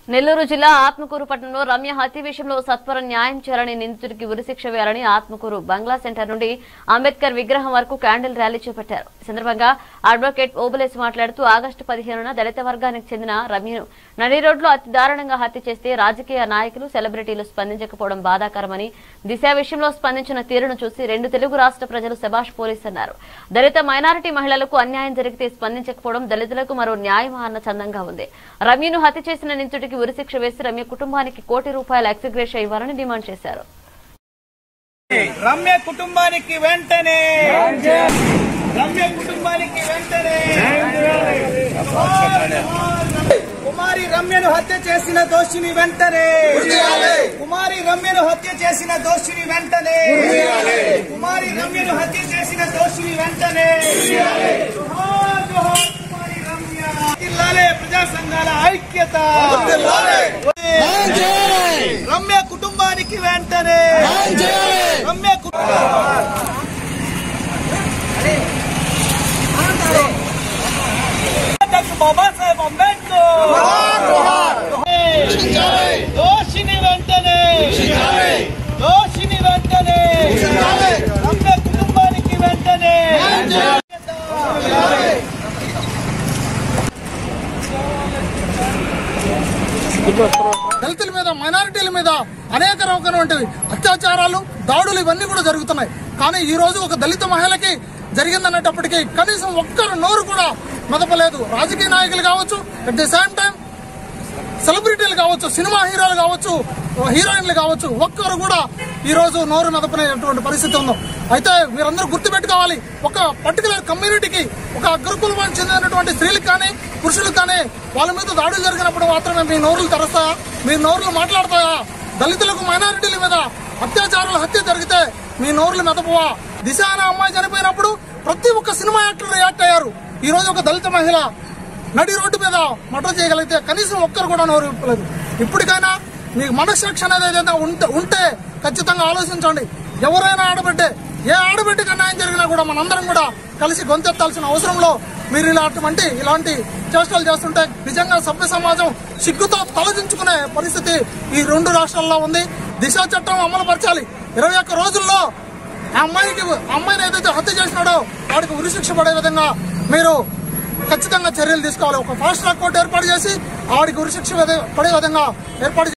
నెల్లూరు జిల్లా ఆత్మకూరు పట్టణంలో రమ్య హత్య విషయంలో సత్వర న్యాయం చేయాలని నిందితుడికి ఉరిశిక్ష వేయాలని ఆత్మకూరు బంగ్లా సెంటర్ నుండి అంబేద్కర్ విగ్రహం వరకు క్యాండిల్ ర్యాలీ చేపట్టారు ఈ సందర్భంగా అడ్వకేట్ ఓబులేసి మాట్లాడుతూ ఆగస్టు పదిహేనున దళిత వర్గానికి చెందిన రమ్యను నడి రోడ్లో అతి దారుణంగా హత్య చేస్తే రాజకీయ నాయకులు సెలబ్రిటీలు స్పందించకపోవడం బాధాకరమని దిశ విషయంలో స్పందించిన తీరును చూసి రెండు తెలుగు రాష్ట్ర ప్రజలు శబాష్ పోలీస్ అన్నారు దళిత మైనారిటీ మహిళలకు అన్యాయం జరిగితే స్పందించకపోవడం దళితులకు మరో న్యాయమా అన్న చందంగా ఉంది రమ్యను హత్య చేసిన నిందితుడికి ఉరిశిక్ష వేసి రమ్య కుటుంబానికి కోటి రూపాయల ఎక్స్గ్రేష్ ఇవ్వాలని డిమాండ్ చేశారు రమ్య కుటుంబానికి వెంటనే రమ్య కుటుంబానికి వెంటనే కుమారి రమ్యను హత్య చేసిన దోషిని వెంటనే కుమారి రమ్యను హత్య చేసిన దోషిని వెంటనే కుమారి రమ్యను హత్య చేసిన దోషిని వెంటనే జోహార్, జోహార్ కుమారి రమ్య. జిల్లాలే ప్రజా సంఘాల ఐక్యత రమ్య కుటుంబానికి వెంటనే రమ్య కుటుంబం డాక్టర్ బాబాసాహెబ్ అంబేద్కర్ దోషిని వెంటనే దోషిని వెంటనే రమ్య కుటుంబానికి వెంటనే దళితుల మీద మైనారిటీల మీద అనేక రకమైనటువంటి అత్యాచారాలు దాడులు ఇవన్నీ కూడా జరుగుతున్నాయి కానీ ఈ రోజు ఒక దళిత మహిళకి జరిగిందనేటప్పటికీ కనీసం ఒక్కరు నోరు కూడా మెదపలేదు రాజకీయ నాయకులు కావచ్చు అట్ ది సేమ్ టైం సెలబ్రిటీలు కావచ్చు సినిమా హీరోలు కావచ్చు హీరోయిన్లు కావచ్చు ఒక్కరు కూడా ఈ రోజు నోరు మెదపనేటువంటి పరిస్థితి ఉంది అయితే మీరందరూ గుర్తుపెట్టుకోవాలి ఒక పర్టికులర్ కమ్యూనిటీకి ఒక అగ్రకులానికి చెందినటువంటి స్త్రీలకు కానీ పురుషులకు కానీ వాళ్ళ మీద దాడులు జరిగినప్పుడు మాత్రమే మీ నోరులు తెరస్తాయా మీ నోరులు మాట్లాడతాయా దళితులకు మైనారిటీల మీద అత్యాచారాలు హత్య జరిగితే మీ నోరులు మెదపవా దిశ అనే అమ్మాయి చనిపోయినప్పుడు ప్రతి ఒక్క సినిమా యాక్టర్ రియాక్ట్ అయ్యారు ఈ రోజు ఒక దళిత మహిళ నడి రోడ్డు మీద మర్డర్ చేయగలిగితే కనీసం ఒక్కరు కూడా నోరు విప్పలేదు ఇప్పటికైనా మీకు మనస్సాక్షి అనేది ఏదైనా ఉంటే ఉంటే ఖచ్చితంగా ఆలోచించండి ఎవరైనా ఆడబిడ్డే ఏ ఆడబిడ్డకి అన్యాయం జరిగినా కూడా మనందరం కూడా కలిసి గొంతెత్తాల్సిన అవసరంలో మీరు ఇలాంటి ఇలాంటి చేష్టలు చేస్తుంటే నిజంగా సభ్య సమాజం సిగ్గుతో తలదించుకునే పరిస్థితి ఈ రెండు రాష్ట్రాల్లో ఉంది దిశ చట్టం అమలు పరచాలి ఇరవై ఒక్క రోజుల్లో ఆ అమ్మాయికి ఆ అమ్మాయిని ఏదైతే హత్య చేసినాడో వాడికి ఉరిశిక్ష పడే విధంగా మీరు ఖచ్చితంగా చర్యలు తీసుకోవాలి ఒక ఫాస్ట్ ట్రాక్ కోర్టు ఏర్పాటు చేసి ఆడికి ఉరిశిక్ష విధ- పడే విధంగా ఏర్పాటు